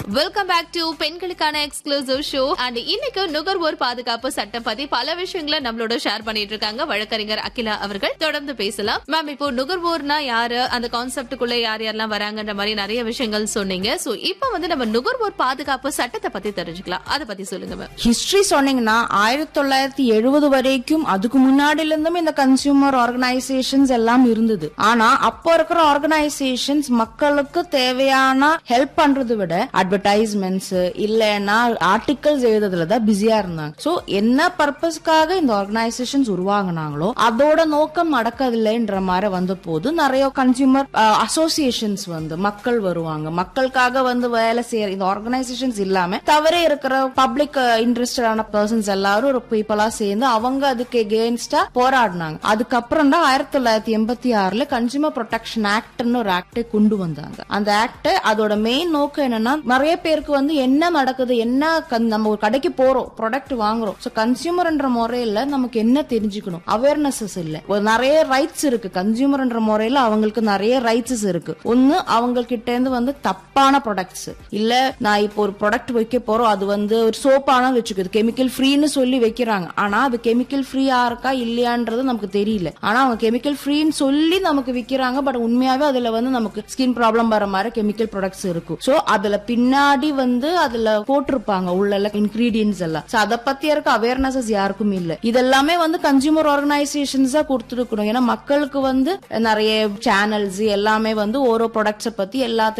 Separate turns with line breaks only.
welcome back to பெண்களுக்கான exclusive show and இன்னைக்கு நுகர்வோர் பாதுகாப்பு சட்டம் பத்தி பல விஷயங்களை நம்மளோட ஷேர் பண்ணிட்டு இருக்காங்க வழக்கறிஞர் அகிலா அவர்கள் தொடர்ந்து பேசலாம் மேம் இப்போ நுகர்வோர்னா யாரு அந்த கான்செப்டுக்குள்ள யார் யாரெல்லாம் வராங்கன்ற மாதிரி நிறைய விஷயங்கள் சொன்னீங்க சோ இப்போ வந்து நம்ம நுகர்வோர் பாதுகாப்பு சட்டத்தை பத்தி தெரிஞ்சுக்கலாம் அதை பத்தி சொல்லுங்க மேம்
ஹிஸ்டரி சொன்னீங்கன்னா ஆயிரத்தி தொள்ளாயிரத்தி எழுபது வரைக்கும் அதுக்கு முன்னாடில இருந்தும் இந்த கன்சியூமர் ஆர்கனைசேஷன்ஸ் எல்லாம் இருந்தது ஆனா அப்போ இருக்கிற ஆர்கனைசேஷன்ஸ் மக்களுக்கு தேவையான ஹெல்ப் பண்றதை விட அட்வர்டைஸ்மெண்ட்ஸ் இல்லைன்னா ஆர்டிகல்ஸ் எழுதுறதுல தான் பிஸியா இருந்தாங்க சோ என்ன பர்பஸ்க்காக இந்த ஆர்கனைசேஷன்ஸ் உருவாங்கினாங்களோ அதோட நோக்கம் நடக்கதில்லைன்ற மாதிரி வந்த போது நிறைய கன்சியூமர் அசோசியேஷன்ஸ் வந்து மக்கள் வருவாங்க மக்களுக்காக வந்து வேலை செய்யற இந்த ஆர்கனைசேஷன்ஸ் இல்லாம தவறே இருக்கிற பப்ளிக் இன்ட்ரெஸ்டடான பர்சன்ஸ் எல்லாரும் ஒரு பீப்புளா சேர்ந்து அவங்க அதுக்கு எகேன்ஸ்டா போராடினாங்க அதுக்கப்புறம் தான் ஆயிரத்தி தொள்ளாயிரத்தி எண்பத்தி ஆறுல கன்சியூமர் ப்ரொடெக்ஷன் ஆக்ட்னு ஒரு ஆக்டை கொண்டு வந்தாங்க அந்த ஆக்ட் அதோட மெயின் நோக்கம் என்னன்னா நிறைய பேருக்கு வந்து என்ன நடக்குது என்ன கன்- நம்ம ஒரு கடைக்கு போறோம் ப்ராடக்ட் வாங்குறோம் ஸோ கன்சியூமர்ன்ற முறையில நமக்கு என்ன தெரிஞ்சுக்கணும் அவேர்னஸஸ் இல்ல ஒரு நிறைய ரைட்ஸ் இருக்கு கன்சியூமர்ன்ற முறையில அவங்களுக்கு நிறைய ரைட்ஸஸ் இருக்கு ஒன்னு அவங்க கிட்ட இருந்து வந்து தப்பான ப்ராடக்ட்ஸ் இல்ல நான் இப்போ ஒரு ப்ராடக்ட் வைக்க போறோம் அது வந்து ஒரு சோப்பான வச்சுக்குது கெமிக்கல் ஃப்ரீன்னு சொல்லி வைக்கிறாங்க ஆனா அது கெமிக்கல் ஃப்ரீயா இருக்கா இல்லையான்றது நமக்கு தெரியல ஆனா அவங்க கெமிக்கல் ஃப்ரீன்னு சொல்லி நமக்கு விக்கிறாங்க பட் உண்மையாவே அதுல வந்து நமக்கு ஸ்கின் ப்ராப்ளம் வர மாதிரி கெமிக்கல் ப்ராடக்ட்ஸ் இருக்கும் சோ அதுல பின்னாடி வந்து அதுல போட்டிருப்பாங்க உள்ள இன்கிரீடியன்ஸ் எல்லாம் சோ அதை பத்தி இருக்க அவேர்னஸஸ் யாருக்கும் இல்ல இதெல்லாமே வந்து கன்சியூமர் ஆர்கனைசேஷன்ஸ் தான் கொடுத்துருக்கணும் ஏன்னா மக்களுக்கு வந்து நிறைய சேனல்ஸ் எல்லாமே வந்து ஒரு ப்ராடக்ட்ஸை பத்தி எல்லாத்தையும்